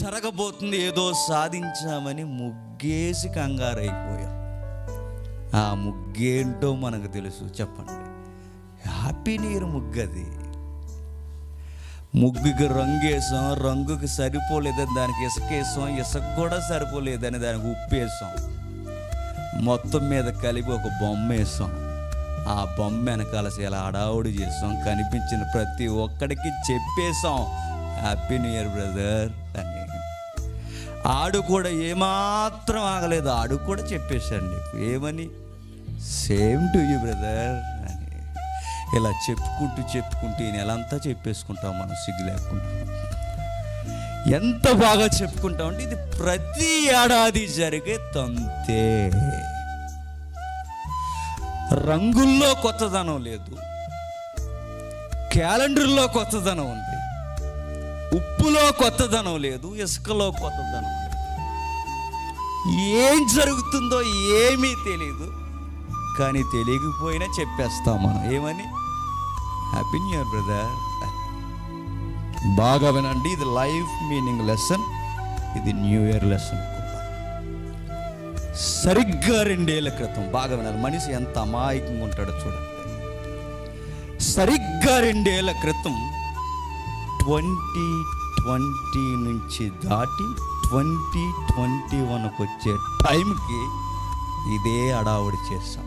జరగబోతుంది ఏదో సాధించామని ముగ్గేసి కంగారైపోయాం ఆ ముగ్గేంటో మనకు తెలుసు చెప్పండి హ్యాపీ నీరు ముగ్గది ముగ్గుకి రంగేసాం రంగుకి సరిపోలేదని దానికి ఇసుకేసాం ఇసుక కూడా సరిపోలేదని దానికి ఉప్పేసాం మొత్తం మీద కలిపి ఒక బొమ్మ వేసాం ఆ బొమ్మ వెనకాల ఇలా అడావుడి చేసాం కనిపించిన ప్రతి ఒక్కడికి చెప్పేశాం హ్యాపీ న్యూ ఇయర్ బ్రదర్ అని ఆడు కూడా ఏమాత్రం ఆగలేదు ఆడు కూడా చెప్పేశాడు నీకు ఏమని సేమ్ టు యూ బ్రదర్ అని ఇలా చెప్పుకుంటూ చెప్పుకుంటూ ఈ నెలంతా చెప్పేసుకుంటాం మనం సిగ్గు లేకుండా ఎంత బాగా చెప్పుకుంటాం అంటే ఇది ప్రతి ఏడాది జరిగే తంతే రంగుల్లో కొత్తదనం లేదు క్యాలెండర్లో కొత్తదనం ఉంది ఉప్పులో కొత్తదనం లేదు ఇసుకలో కొత్తదనం లేదు ఏం జరుగుతుందో ఏమీ తెలియదు కానీ తెలియకపోయినా చెప్పేస్తాం మనం ఏమని హ్యాపీ న్యూ ఇయర్ బ్రదర్ బాగా వినండి ఇది లైఫ్ మీనింగ్ లెసన్ ఇది న్యూ ఇయర్ లెసన్ కూడా సరిగ్గా రెండేళ్ల క్రితం బాగా వినాలి మనిషి ఎంత అమాయకంగా ఉంటాడో చూడండి సరిగ్గా రెండేళ్ల క్రితం ట్వంటీ ట్వంటీ నుంచి దాటి ట్వంటీ ట్వంటీ వన్కి వచ్చే టైంకి ఇదే అడావుడి చేస్తాం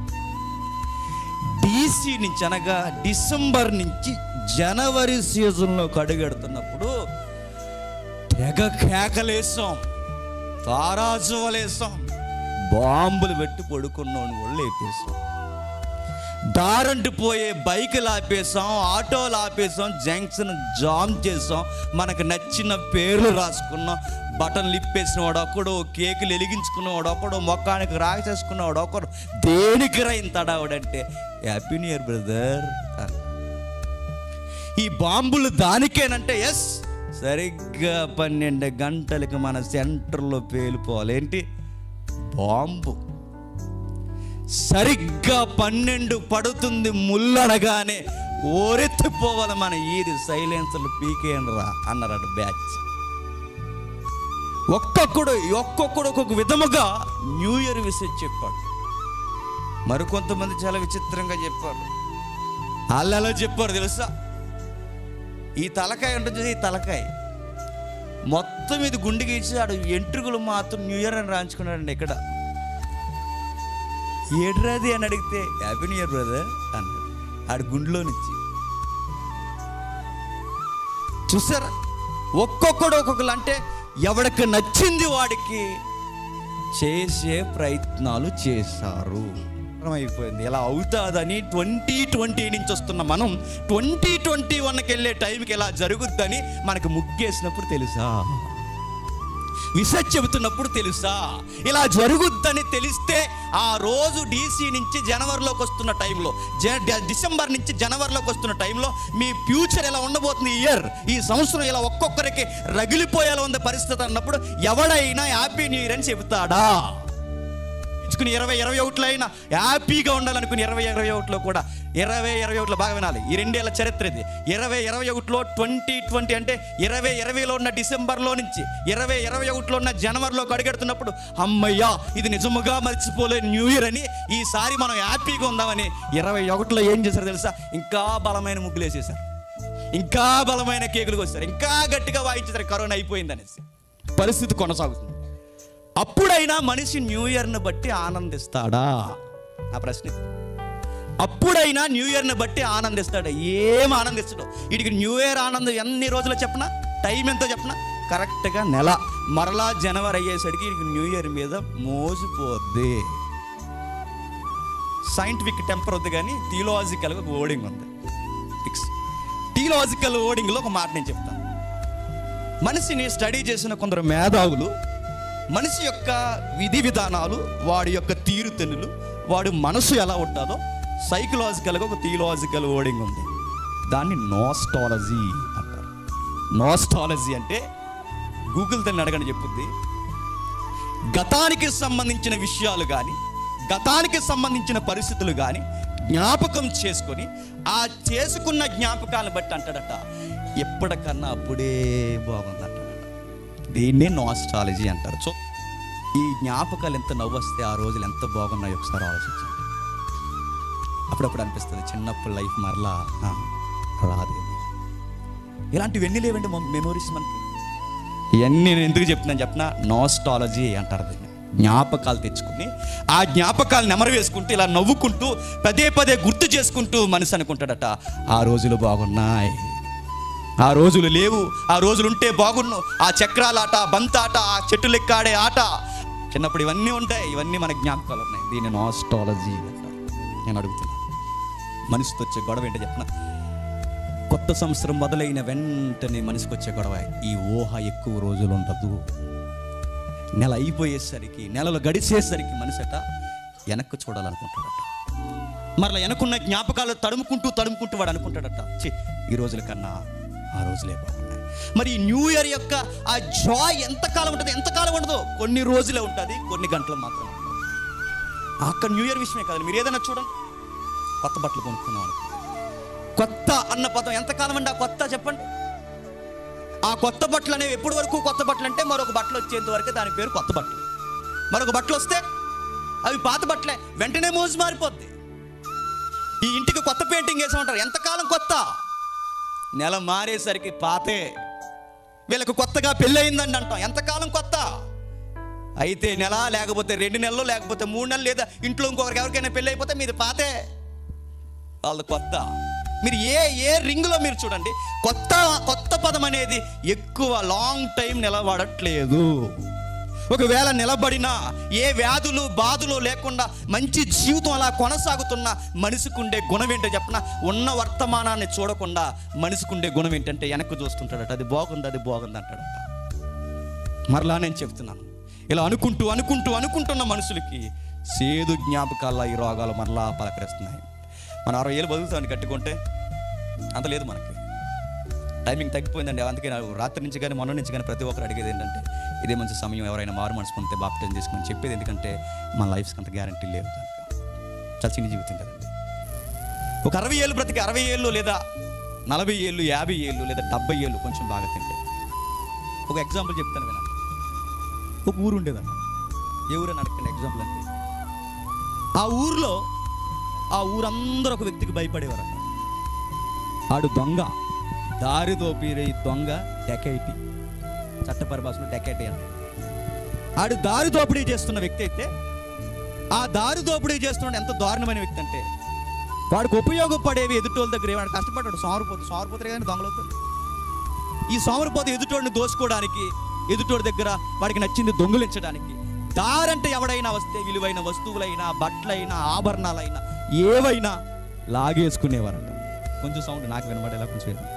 డీసీ నుంచి అనగా డిసెంబర్ నుంచి జనవరి సీజన్లో కడుగెడుతున్నప్పుడు తెగ కేకలేసాం తారాజువలేసాం బాంబులు పెట్టి పడుకున్నోని కూడా లేపేసాం దారంటి పోయే బైకులు ఆపేసాం ఆటోలు ఆపేసాం జంక్షన్ జామ్ చేసాం మనకు నచ్చిన పేర్లు రాసుకున్నాం బటన్లు ఇప్పేసిన వాడు ఒకడు కేకులు వెలిగించుకున్నవాడు ఒకడు మొక్కానికి రాసేసుకున్నవాడు ఒకడు దేనికి రైంతడావుడంటే హ్యాపీ న్యూ ఇయర్ బ్రదర్ ఈ బాంబులు దానికేనంటే ఎస్ సరిగ్గా పన్నెండు గంటలకి మన సెంటర్లో పేలిపోవాలి ఏంటి బాంబు సరిగ్గా పన్నెండు పడుతుంది ముల్లనగానే ఓరెత్తిపోవాలి మన ఈది సైలెన్సర్లు పీకేనరా అన్నారట బ్యాచ్ ఒక్కొక్కడు ఒక్కొక్కడు ఒక్కొక్క విధముగా న్యూ ఇయర్ విషయం చెప్పాడు మరికొంతమంది చాలా విచిత్రంగా చెప్పారు వాళ్ళు ఎలా చెప్పారు తెలుసా ఈ తలకాయ ఉంటుంది చూడు, ఈ తలకాయ మొత్తం ఇది గుండెకి ఇచ్చి ఆడు ఎంట్రుకలు మాత్రం న్యూ ఇయర్ అని రాయించుకున్నాడండి ఇక్కడ ఏడ్రాది అని అడిగితే హ్యాపీ న్యూ ఇయర్ బ్రదర్ అన్నాడు ఆడు గుండెలో నుంచి చూసారా ఒక్కొక్కడు ఒక్కొక్కరు అంటే ఎవడికి నచ్చింది వాడికి చేసే ప్రయత్నాలు చేశారు అయిపోయింది ఇలా అవుతాదని ట్వంటీ ట్వంటీ నుంచి వస్తున్న మనం ట్వంటీ ట్వంటీ వన్కి వెళ్ళే టైంకి ఇలా జరుగుద్దని మనకు ముగ్గేసినప్పుడు తెలుసా విసత్ చెబుతున్నప్పుడు తెలుసా ఇలా జరుగుద్దని తెలిస్తే ఆ రోజు డీసీ నుంచి జనవరిలోకి వస్తున్న టైంలో జ- డ- డిసెంబర్ నుంచి జనవరిలోకి వస్తున్న టైంలో మీ ఫ్యూచర్ ఎలా ఉండబోతుంది ఈ ఇయర్ ఈ సంవత్సరం ఇలా ఒక్కొక్కరికి రగిలిపోయేలా ఉంది పరిస్థితి అన్నప్పుడు ఎవడైనా హ్యాపీ న్యూ ఇయర్ అని చెబుతాడా ఇచ్చుకుని ఇరవై ఇరవై ఒకటిలో అయినా హ్యాపీగా ఉండాలనుకుని ఇరవై ఇరవై ఒకటిలో కూడా ఇరవై ఇరవై ఒకటిలో బాగా వినాలి ఈ రెండేళ్ల చరిత్ర ఇది ఇరవై ఇరవై ఒకటిలో ట్వంటీ ట్వంటీ అంటే ఇరవై ఇరవైలో ఉన్న డిసెంబర్లో నుంచి ఇరవై ఇరవై ఒకటిలో ఉన్న జనవరిలోకి అడుగెడుతున్నప్పుడు అమ్మయ్యా ఇది నిజముగా మర్చిపోలే న్యూ ఇయర్ అని ఈసారి మనం హ్యాపీగా ఉందామని ఇరవై ఒకటిలో ఏం చేశారు తెలుసా ఇంకా బలమైన ముగ్గులు వేసేసారు ఇంకా బలమైన కేకులు వచ్చారు ఇంకా గట్టిగా వాయించారు కరోనా అయిపోయింది అనేసి పరిస్థితి కొనసాగుతుంది అప్పుడైనా మనిషి న్యూ ఇయర్ని బట్టి ఆనందిస్తాడా ఆ ప్రశ్న ఇది. అప్పుడైనా న్యూ ఇయర్ని బట్టి ఆనందిస్తాడా ఏం ఆనందిస్తాడు వీడికి న్యూ ఇయర్ ఆనందం ఎన్ని రోజులు చెప్పనా టైం ఎంతో చెప్పనా కరెక్ట్గా నెల మరలా జనవరి అయ్యేసరికి వీడికి న్యూ ఇయర్ మీద మోసిపోద్ది సైంటిఫిక్ టెంపర్ వద్దు కానీ థియలాజికల్గా ఒక ఓడింగ్ ఉంది ఫిక్స్ థియలాజికల్ ఓడింగ్లో ఒక మాట నేను చెప్తాను మనిషిని స్టడీ చేసిన కొందరు మేధావులు మనిషి యొక్క విధి విధానాలు వాడి యొక్క తీరుతెన్నులు వాడి మనసు ఎలా ఉంటుందో సైకలాజికల్గా ఒక థియలాజికల్ వర్డింగ్ ఉంది దాన్ని నోస్టాలజీ అంటారు నోస్టాలజీ అంటే గూగుల్ దాన్ని అడగని చెప్పుద్ది గతానికి సంబంధించిన విషయాలు కానీ గతానికి సంబంధించిన పరిస్థితులు కానీ జ్ఞాపకం చేసుకొని ఆ చేసుకున్న జ్ఞాపకాలను బట్టి అంటాడట ఎప్పటికన్నా అప్పుడే బాగుంది అంటాడట దీన్నే నాస్టాలజీ అంటారు సో ఈ జ్ఞాపకాలు ఎంత నవ్వు వస్తే ఆ రోజులు ఎంత బాగున్నాయో ఒకసారి ఆలోచించండి అప్పుడప్పుడు అనిపిస్తుంది చిన్నప్పుడు లైఫ్ మరలా ఆ, రాదేమో ఇలాంటివి ఎన్ని లేవండి మెమోరీస్ మనకి ఇవన్నీ నేను ఎందుకు చెప్తున్నాను చెప్పిన నాస్టాలజీ అంటారు దీన్ని జ్ఞాపకాలు తెచ్చుకుని ఆ జ్ఞాపకాలు నెమరు వేసుకుంటూ ఇలా నవ్వుకుంటూ పదే పదే గుర్తు చేసుకుంటూ మనసు అనుకుంటాడట ఆ రోజులు బాగున్నాయి ఆ రోజులు లేవు ఆ రోజులు ఉంటే బాగున్ను ఆ చక్రాల ఆట బంతాట ఆ చెట్టు లెక్కాడే ఆట చిన్నప్పుడు ఇవన్నీ ఉంటాయి ఇవన్నీ మన జ్ఞాపకాలు ఉన్నాయి దీన్ని నాస్టాలజీ అంటారు నేను అడుగుతున్నాను మనిషితో వచ్చే గొడవ ఏంటో చెప్పిన కొత్త సంవత్సరం మొదలైన వెంటనే మనిషికి వచ్చే గొడవ ఈ ఊహ ఎక్కువ రోజులు ఉండదు నెల అయిపోయేసరికి నెలలు గడిచేసరికి మనిషట వెనక్కి చూడాలనుకుంటాడట మరలా వెనకున్న జ్ఞాపకాలు తడుముకుంటూ తడుముకుంటూ వాడు అనుకుంటాడట ఛీ ఈ రోజుల కన్నా ఆ రోజులే బాగున్నాయి మరి ఈ న్యూ ఇయర్ యొక్క ఆ జాయ్ ఎంతకాలం ఉంటుంది ఎంతకాలం ఉండదు కొన్ని రోజులే ఉంటుంది కొన్ని గంటలు మాత్రం ఉంటుంది అక్కడ న్యూ ఇయర్ విషయమే కాదు మీరు ఏదైనా చూడండి కొత్త బట్టలు కొనుక్కున్నాం అనుకో కొత్త అన్న పదం ఎంతకాలం అండి ఆ కొత్త చెప్పండి ఆ కొత్త బట్టలు అనేవి ఎప్పటి వరకు కొత్త బట్టలు అంటే మరొక బట్టలు వచ్చేంత వరకు దాని పేరు కొత్త బట్టలు మరొక బట్టలు వస్తే అవి పాత బట్టలే వెంటనే మోజు మారిపోద్ది ఈ ఇంటికి కొత్త పెయింటింగ్ వేసామంటారు ఎంతకాలం కొత్త నెల మారేసరికి పాతే వీళ్ళకి కొత్తగా పెళ్ళి అయిందండి అంటాం ఎంతకాలం కొత్త అయితే నెల లేకపోతే రెండు నెలలు లేకపోతే మూడు నెలలు లేదా ఇంట్లో ఇంకొకరికి ఎవరికైనా పెళ్ళి అయిపోతే మీది పాతే వాళ్ళది కొత్త మీరు ఏ ఏ రింగ్లో మీరు చూడండి కొత్త కొత్త పదం అనేది ఎక్కువ లాంగ్ టైం నిలబడట్లేదు ఒకవేళ నిలబడినా ఏ వ్యాధులు బాధలు లేకుండా మంచి జీవితం అలా కొనసాగుతున్న మనిషికి ఉండే గుణం ఏంటో చెప్పిన ఉన్న వర్తమానాన్ని చూడకుండా మనిషికి ఉండే గుణం ఏంటంటే వెనక్కి చూస్తుంటాడట అది బాగుంది అది బాగుంది అంటాడట మరలా నేను చెప్తున్నాను ఇలా అనుకుంటూ అనుకుంటూ అనుకుంటున్న మనుషులకి సేదు జ్ఞాపకాల ఈ రోగాలు మరలా పలకరిస్తున్నాయి మనం అరవై ఏళ్ళు బతుకుతామని కట్టుకుంటే అంత లేదు మనకి టైమింగ్ తగ్గిపోయిందండి అందుకే నాకు రాత్రి నుంచి కానీ మొన్న నుంచి కానీ ప్రతి ఒక్కరు అడిగేది ఏంటంటే ఇదే మంచి సమయం ఎవరైనా మారు మనసు పొందితే బాప్టైన్ చేసుకుని చెప్పేది ఎందుకంటే మన లైఫ్కి అంత గ్యారంటీ లేవు కనుక చాలా చిన్న జీవితం కదండి ఒక అరవై ఏళ్ళు బ్రతికి అరవై ఏళ్ళు లేదా నలభై ఏళ్ళు యాభై ఏళ్ళు లేదా డెబ్బై ఏళ్ళు కొంచెం బాగా తింటే ఒక ఎగ్జాంపుల్ చెప్తాను వినండి ఒక ఊరు ఉండేదన్న ఏ ఊరు అని అడగండి ఎగ్జాంపుల్ అంటే ఆ ఊర్లో ఆ ఊరందరూ ఒక వ్యక్తికి భయపడేవారట ఆడు దొంగ దారి దోపిరే దొంగ డెకైటి చట్ట పరిభాషలో డెకైటి అంట ఆడు దారి దోపిడీ చేస్తున్న వ్యక్తి అయితే ఆ దారి దోపిడీ చేస్తున్న ఎంత దారుణమైన వ్యక్తి అంటే వాడికి ఉపయోగపడేవి ఎదుటోళ్ళ దగ్గర వాడు కష్టపడ్డాడు సోమరిపోతు సోమరిపోతారు కానీ దొంగలవుతారు ఈ సోమరిపోతు ఎదుటోడిని దోచుకోవడానికి ఎదుటోడి దగ్గర వాడికి నచ్చింది దొంగిలించడానికి దారంటే ఎవడైనా వస్తే విలువైన వస్తువులైనా బట్టలైనా ఆభరణాలైనా ఏవైనా లాగేసుకునేవారంట కొంచెం సౌండ్ నాకు వినబడేలా కొంచెం వినండి.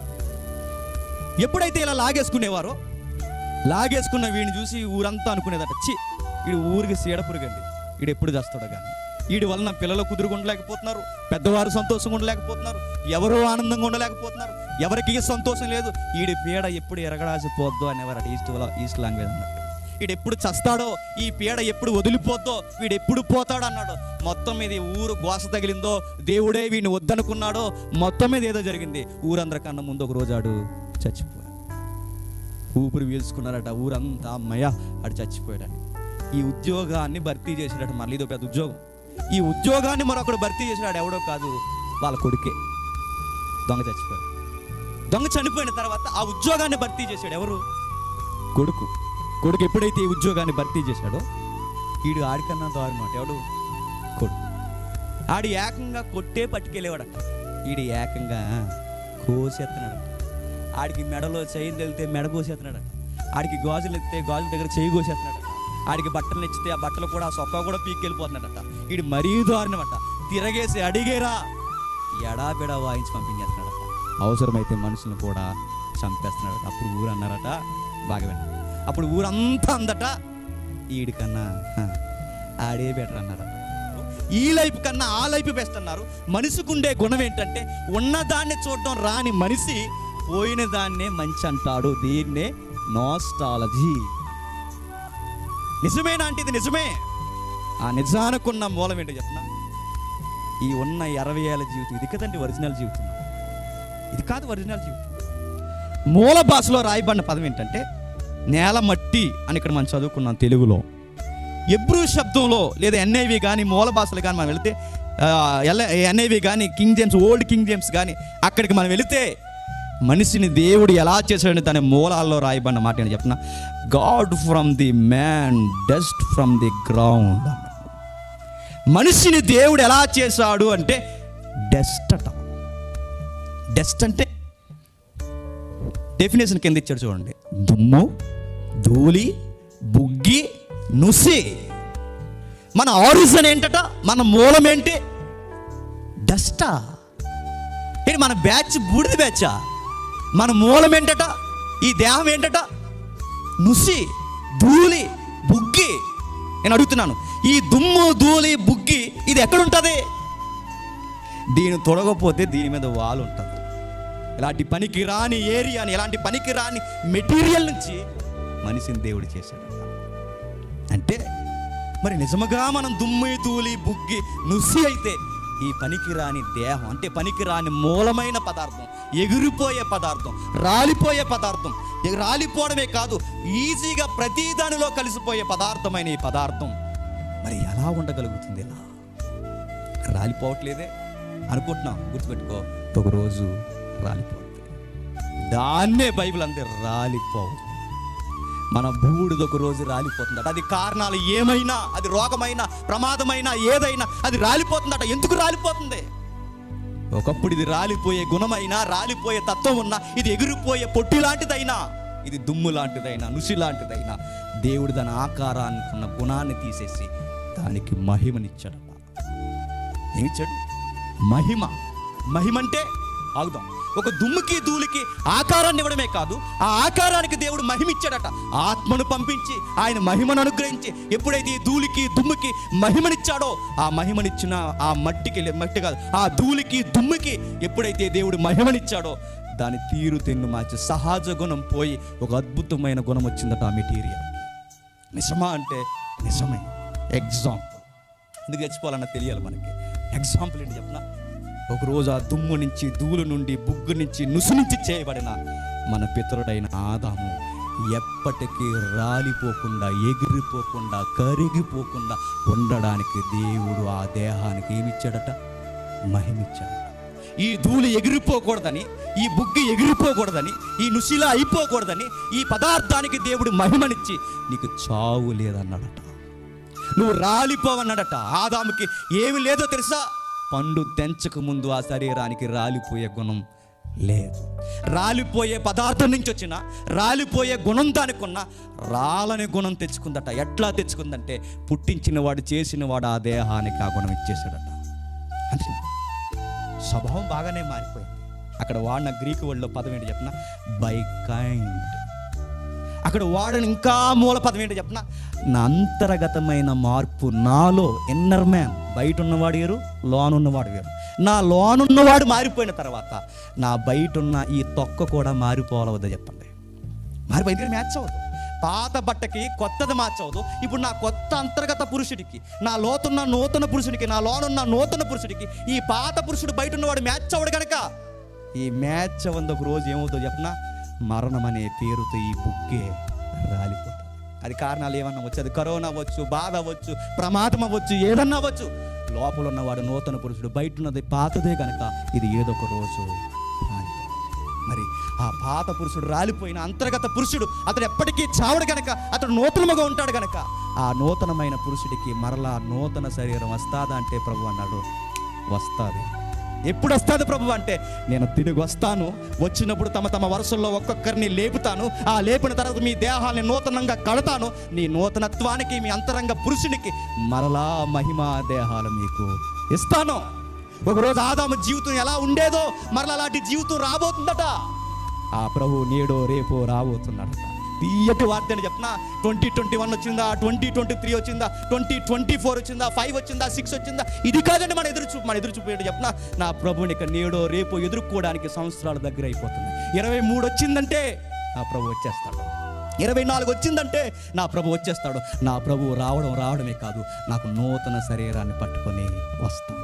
ఎప్పుడైతే ఇలా లాగేసుకునేవారో లాగేసుకున్న వీడిని చూసి ఊరంతా అనుకునేదట చి వీడు ఊరికి సీడపురుగండి వీడు ఎప్పుడు చేస్తాడో కానీ వీడి వలన పిల్లలు కుదురుగా ఉండలేకపోతున్నారు పెద్దవారు సంతోషంగా ఉండలేకపోతున్నారు ఎవరు ఆనందంగా ఉండలేకపోతున్నారు ఎవరికి సంతోషం లేదు వీడి పీడ ఎప్పుడు ఎరగడాసిపోద్దో అనేవారట ఈస్ట్ ఈస్ట్ లాంగ్వేజ్ అన్నట్టు వీడు ఎప్పుడు చస్తాడో ఈ పీడ ఎప్పుడు వదిలిపోద్దో వీడు ఎప్పుడు పోతాడో అన్నాడు మొత్తం మీద ఈ ఊరు గోస తగిలిందో దేవుడే వీడిని వద్దనుకున్నాడో మొత్తం మీద ఏదో జరిగింది ఊరందరికన్నా ముందు ఒక రోజు ఆడు చచ్చిపోయాడు ఊపిరి పీల్చుకున్నారట ఊరంతా అమ్మయ్య ఆడు చచ్చిపోయాడని ఈ ఉద్యోగాన్ని భర్తీ చేసాడట మళ్ళీ ఇదో పెద్ద ఉద్యోగం ఈ ఉద్యోగాన్ని మరొకడు భర్తీ చేసినాడు ఎవడో కాదు వాళ్ళ కొడుకే దొంగ చచ్చిపోయాడు దొంగ చనిపోయిన తర్వాత ఆ ఉద్యోగాన్ని భర్తీ చేశాడు ఎవరు కొడుకు కొడుకు ఎప్పుడైతే ఈ ఉద్యోగాన్ని భర్తీ చేశాడో వీడు ఆడికన్నా దారుణం ఎవడు కొడుకు ఆడి ఏకంగా కొట్టే పట్టుకెళ్ళేవాడట వీడు ఏకంగా కోసేస్తున్నాడట ఆడికి మెడలో చేయి వెళ్తే మెడ కోసేస్తున్నాడట ఆడికి గాజులు ఎత్తే గాజుల దగ్గర చేయి కోసేస్తున్నాడట ఆడికి బట్టలు ఇచ్చితే ఆ బట్టలు కూడా ఆ సొక్క కూడా పీకెళ్ళిపోతున్నాడట వీడు మరీ దారుణమట తిరగేసి అడిగేరా ఎడాబెడా వాయించి పంపించేస్తున్నాడట అవసరమైతే మనుషులను కూడా చంపేస్తున్నాడట అప్పుడు ఊరు అన్నారట బాగా వినండి అప్పుడు ఊరంతా అందట ఈడికన్నా హ, ఆడే బెటర్ అన్నారట ఈ లైఫ్ కన్నా ఆ లైఫ్ బెస్ట్ అన్నారు మనిషికి ఉండే గుణం ఏంటంటే ఉన్నదాన్ని చూడడం రాని మనిషి పోయిన దాన్నే మంచి అంటాడు దీన్నే నాస్టాలజీ నిజమేనా అంటే ఇది నిజమే ఆ నిజానుకున్న మూలం ఏంటో చెప్పనా ఈ ఉన్న ఇరవై ఏళ్ళ జీవితం ఇది కదండి ఒరిజినల్ జీవితం ఇది కాదు ఒరిజినల్ జీవితం మూల భాషలో రాయబడిన పదం ఏంటంటే నేల మట్టి అని ఇక్కడ మనం చదువుకున్నాం తెలుగులో ఎబ్రూ శబ్దంలో లేదా ఎన్ఐవి కానీ మూల భాషలు కానీ మనం వెళితే ఎన్ఐవి కానీ King James old King James కానీ అక్కడికి మనం వెళితే మనిషిని దేవుడు ఎలా చేశాడని దాని మూలాల్లో రాయబడిన మాట నేను చెప్తున్నా God from the man dust from the ground మనిషిని దేవుడు ఎలా చేశాడు అంటే డస్ట్ అట డస్ట్ అంటే డెఫినేషన్ కింద ఇచ్చాడు చూడండి దుమ్ము ధూళి బుగ్గి నుసి మన ఆరిజిన్ ఏంటట మన మూలం ఏంటి డస్టా ఏంటి మన బ్యాచ్ బూడిద బ్యాచా మన మూలం ఏంటట ఈ దేహం ఏంటట నుసి ధూళి బుగ్గి నేను అడుగుతున్నాను ఈ దుమ్ము ధూళి బుగ్గి ఇది ఎక్కడుంటుంది దీన్ని తొడగపోతే దీని మీద వాల్ ఉంటుంది ఇలాంటి పనికి రాని ఏరియాని ఇలాంటి పనికి రాని మెటీరియల్ నుంచి మనిషిని దేవుడు చేశాడు అంటే మరి నిజముగా మనం దుమ్మి తూలి బుగ్గి నుసి అయితే ఈ పనికి రాని దేహం అంటే పనికి రాని మూలమైన పదార్థం ఎగిరిపోయే పదార్థం రాలిపోయే పదార్థం ఎగ- రాలిపోవడమే కాదు ఈజీగా ప్రతి దానిలో కలిసిపోయే పదార్థమైన ఈ పదార్థం మరి ఎలా ఉండగలుగుతుంది ఇలా రాలిపోవట్లేదే అనుకుంటున్నాం గుర్తుపెట్టుకో ఒకరోజు రాలిపోతుంది దాన్నే బైబిల్ అంతే రాలిపోవు మన బూడిద ఒక రోజు రాలిపోతుందట అది కారణాలు ఏమైనా అది రోగమైనా ప్రమాదమైనా ఏదైనా అది రాలిపోతుందట ఎందుకు రాలిపోతుంది ఒకప్పుడు ఇది రాలిపోయే గుణమైనా రాలిపోయే తత్వం ఉన్నా ఇది ఎగిరిపోయే పొట్టి లాంటిదైనా ఇది దుమ్ము లాంటిదైనా నుసి లాంటిదైనా దేవుడు దాని ఆకారానికి ఉన్న గుణాన్ని తీసేసి దానికి మహిమనిచ్చాడట ఏమిచ్చాడు మహిమ మహిమ అంటే ఆగుదాం ఒక దుమ్ముకి ధూళికి ఆకారాన్ని ఇవ్వడమే కాదు ఆ ఆకారానికి దేవుడు మహిమ ఇచ్చాడట ఆత్మను పంపించి ఆయన మహిమను అనుగ్రహించి ఎప్పుడైతే ఈ ధూళికి దుమ్ముకి మహిమనిచ్చాడో ఆ మహిమనిచ్చిన ఆ మట్టికి లే- మట్టి కాదు ఆ ధూళికి దుమ్ముకి ఎప్పుడైతే దేవుడు మహిమనిచ్చాడో దాని తీరు తెన్ను మార్చి సహజ గుణం పోయి ఒక అద్భుతమైన గుణం వచ్చిందట ఆ మెటీరియల్ నిజమా అంటే నిజమే ఎగ్జాంపుల్ ఎందుకు తెచ్చుకోవాలన్న తెలియాలి మనకి ఎగ్జాంపుల్ ఏంటి చెప్పనా ఒకరోజు ఆ దుమ్ము నుంచి ధూళి నుండి బుగ్గు నుంచి నుసు నుంచి చేయబడిన మన పితరుడైన ఆదాము ఎప్పటికీ రాలిపోకుండా ఎగిరిపోకుండా కరిగిపోకుండా ఉండడానికి దేవుడు ఆ దేహానికి ఏమిచ్చాడట మహిమిచ్చాడట ఈ ధూళి ఎగిరిపోకూడదని ఈ బుగ్గి ఎగిరిపోకూడదని ఈ నుసిలా అయిపోకూడదని ఈ పదార్థానికి దేవుడు మహిమనిచ్చి నీకు చావు లేదన్నాడట నువ్వు రాలిపోవన్నాడట ఆదాముకి ఏమి లేదో తెలుసా పండు తెంచక ముందు ఆ శరీరానికి రాలిపోయే గుణం లేదు రాలిపోయే పదార్థం నుంచి వచ్చిన రాలిపోయే గుణం దానికున్న రాలని గుణం తెచ్చుకుందట ఎట్లా తెచ్చుకుందంటే పుట్టించిన వాడు చేసిన వాడు ఆ దేహానికి ఆ గుణం ఇచ్చేసాడట అంతే స్వభావం బాగానే మారిపోయింది అక్కడ వాడిన గ్రీకు వర్డ్లో పదం ఏంటి చెప్పిన బై కైండ్ అక్కడ వాడని ఇంకా మూల పదం ఏంటో చెప్పిన నా అంతర్గతమైన మార్పు నాలో ఇన్నర్ మ్యాన్ బయట ఉన్నవాడు వేరు లోన్ ఉన్నవాడు వేరు నా లోన్ ఉన్నవాడు మారిపోయిన తర్వాత నా బయట ఉన్న ఈ తొక్క కూడా మారిపోవాలవద్దా చెప్పండి మారిపోయింది మ్యాచ్ అవ్వదు పాత బట్టకి కొత్తది మ్యాచ్ అవ్వదు ఇప్పుడు నా కొత్త అంతర్గత పురుషుడికి నా లోతున్న నూతన పురుషుడికి నా లోనున్న నూతన పురుషుడికి ఈ పాత పురుషుడు బయట ఉన్నవాడు మ్యాచ్ అవ్వడు కనుక ఈ మ్యాచ్ అవ్వంది ఒక రోజు ఏమవుతుందో చెప్పనా మరణం అనే పేరుతో ఈ బుక్కే రాలిపోతుంది అది కారణాలు ఏమన్నా వచ్చు అది కరోనా అవ్వచ్చు బాధ అవ్వచ్చు ప్రమాదం అవ్వచ్చు ఏదన్నా అవ్వచ్చు లోపల ఉన్నవాడు నూతన పురుషుడు బయట ఉన్నది పాతదే కనుక ఇది ఏదో ఒక రోజు రాలిపోతుంది. మరి ఆ పాత పురుషుడు రాలిపోయిన అంతర్గత పురుషుడు అతడు ఎప్పటికీ చావడు గనక అతడు నూతనముగా ఉంటాడు గనక ఆ నూతనమైన పురుషుడికి మరలా నూతన శరీరం వస్తాదా అంటే ప్రభు అన్నాడు వస్తాది ఎప్పుడు వస్తుంది ప్రభు అంటే నేను తిరిగి వస్తాను వచ్చినప్పుడు తమ తమ వరుసల్లో ఒక్కొక్కరిని లేపుతాను ఆ లేపిన తర్వాత మీ దేహాన్ని నూతనంగా కడతాను నీ నూతనత్వానికి మీ అంతరంగ పురుషునికి మరలా మహిమా దేహాలు మీకు ఇస్తాను ఒకరోజు ఆదాము జీవితం ఎలా ఉండేదో మరలా అలాంటి జీవితం రాబోతుందట ఆ ప్రభు నేడో రేపో రాబోతున్నాడట తీయటి వార్త అని చెప్పిన ట్వంటీ ట్వంటీ వన్ వచ్చిందా ట్వంటీ ట్వంటీ త్రీ వచ్చిందా ట్వంటీ ట్వంటీ ఫోర్ వచ్చిందా ఫైవ్ వచ్చిందా సిక్స్ వచ్చిందా ఇది కాదండి మన ఎదురు చూపు మన ఎదురు చూపు ఏంటో చెప్పిన నా ప్రభుని ఇక నేడో రేపో ఎదుర్కోవడానికి సంవత్సరాల దగ్గర అయిపోతుంది ఇరవై మూడు వచ్చిందంటే నా ప్రభు వచ్చేస్తాడు ఇరవై నాలుగు వచ్చిందంటే నా ప్రభు వచ్చేస్తాడు నా ప్రభు రావడం రావడమే కాదు నాకు నూతన శరీరాన్ని పట్టుకొని వస్తాడు